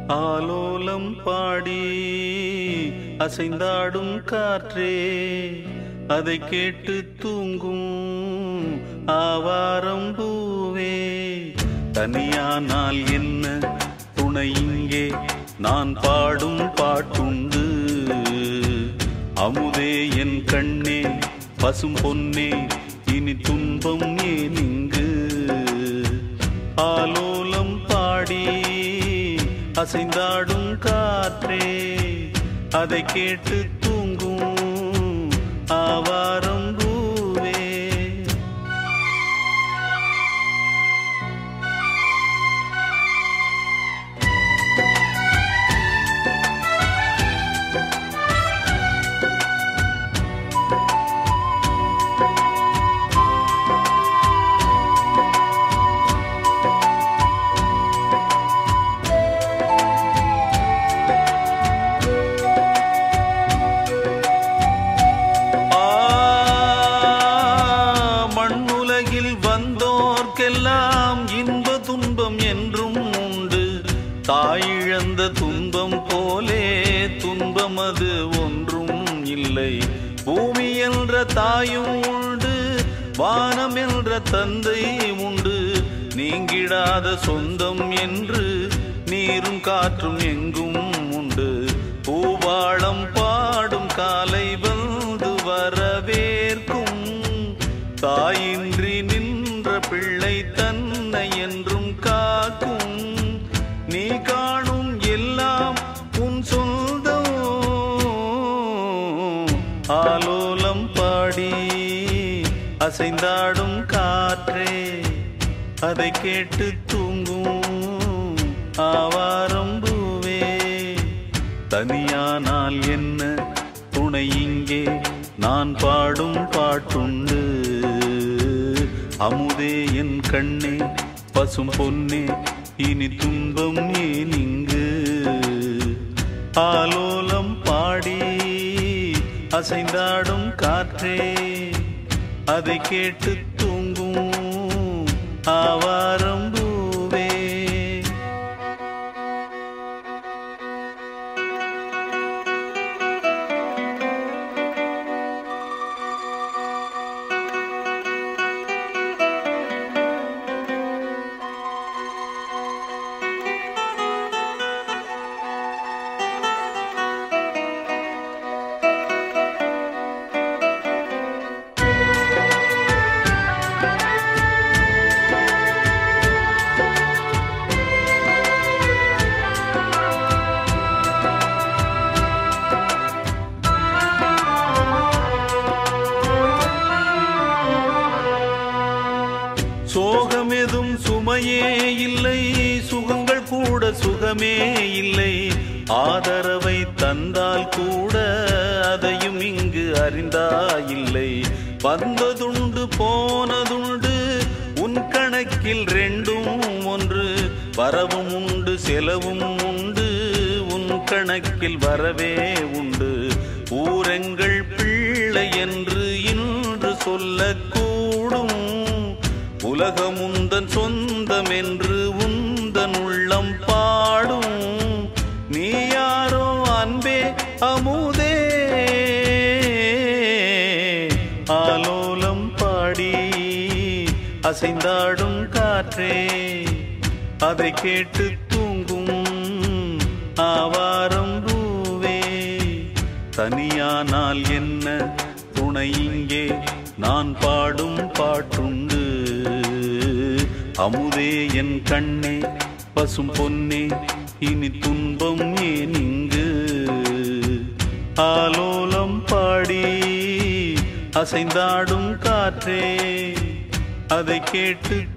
ஆலோலம் பாடி அசைந்தாடும் காற்றே அதை கேட்டு தூங்கும் ஆவாரம் பூவே தனியானால் என்ன துணை இங்கே நான் பாடும் பாட்டுண்டு அமுதே என் கண்ணே பசும் பொன்னே இனி துன்பம் ஏன் இங்கு ஆலோலம் பாடி அசைந்தாடும் காற்றே அதை கேட்டு தூங்கும் ஆவாரம் பூவே ஆ, மண்ணுலகில் வந்தோர்க்கெல்லாம் இன்ப துன்பம் என்றும் உண்டு தாயிழந்த துன்பம் போலே துன்பம் அது ஒன்றும் இல்லை பூமி என்ற தாயும் உண்டு வானம் என்ற தந்தை உண்டு நீங்கிடாத சொந்தம் என்று நீரும் காற்றும் எங்கும் உண்டு பூவாளம் பாடும் காலை வந்து வரவேற்கும் தாயின்றி நின்ற பிள்ளை தன்னை என்றும் காக்கும் நீ காணும் எல்லாம் உன் சொந்தம் ஆலோலம் பாடி அசைந்தாடும் காற்றே அதை கேட்டு தூங்கும் ஆவாரம் பூவே தனியானால் என்ன துணை இங்கே நான் பாடும் பாட்டுண்டு அமுதே என் கண்ணே பசும் பொன்னே இனி துன்பம் ஏன் இங்கு ஆலோலம் பாடி அசைந்தாடும் காற்றே அதை கேட்டு தூங்கும் ஆவாரம் பூவே சோகம் எதும் சுமையே இல்லை சுகங்கள் கூட சுகமே இல்லை ஆதரவை தந்தால் கூட அதையும் இங்கு அறிந்தாயில்லை வந்ததுண்டு போனதுண்டு உன் கணக்கில் ரெண்டும் ஒன்று வரவும் உண்டு செலவும் உண்டு உன் கணக்கில் வரவே உண்டு ஊரெங்கள் பிள்ளை என்று இன்று சொல்லக்கூடும் உலகம் உந்தன் சொந்தம் என்று உந்தன் உள்ளம் பாடும் நீ யாரோ அன்பே அமுதே ஆலோலம் பாடி அசைந்தாடும் காற்றே அதை கேட்டு தூங்கும் ஆவாரம் பூவே தனியானால் என்ன துணை இங்கே நான் பாடும் பாட்டுண்டு அமுதே என் கண்ணே பசும் பொன்னே இனி துன்பம் ஏன் இங்கு ஆலோலம் பாடி அசைந்தாடும் காற்றே அதை கேட்டு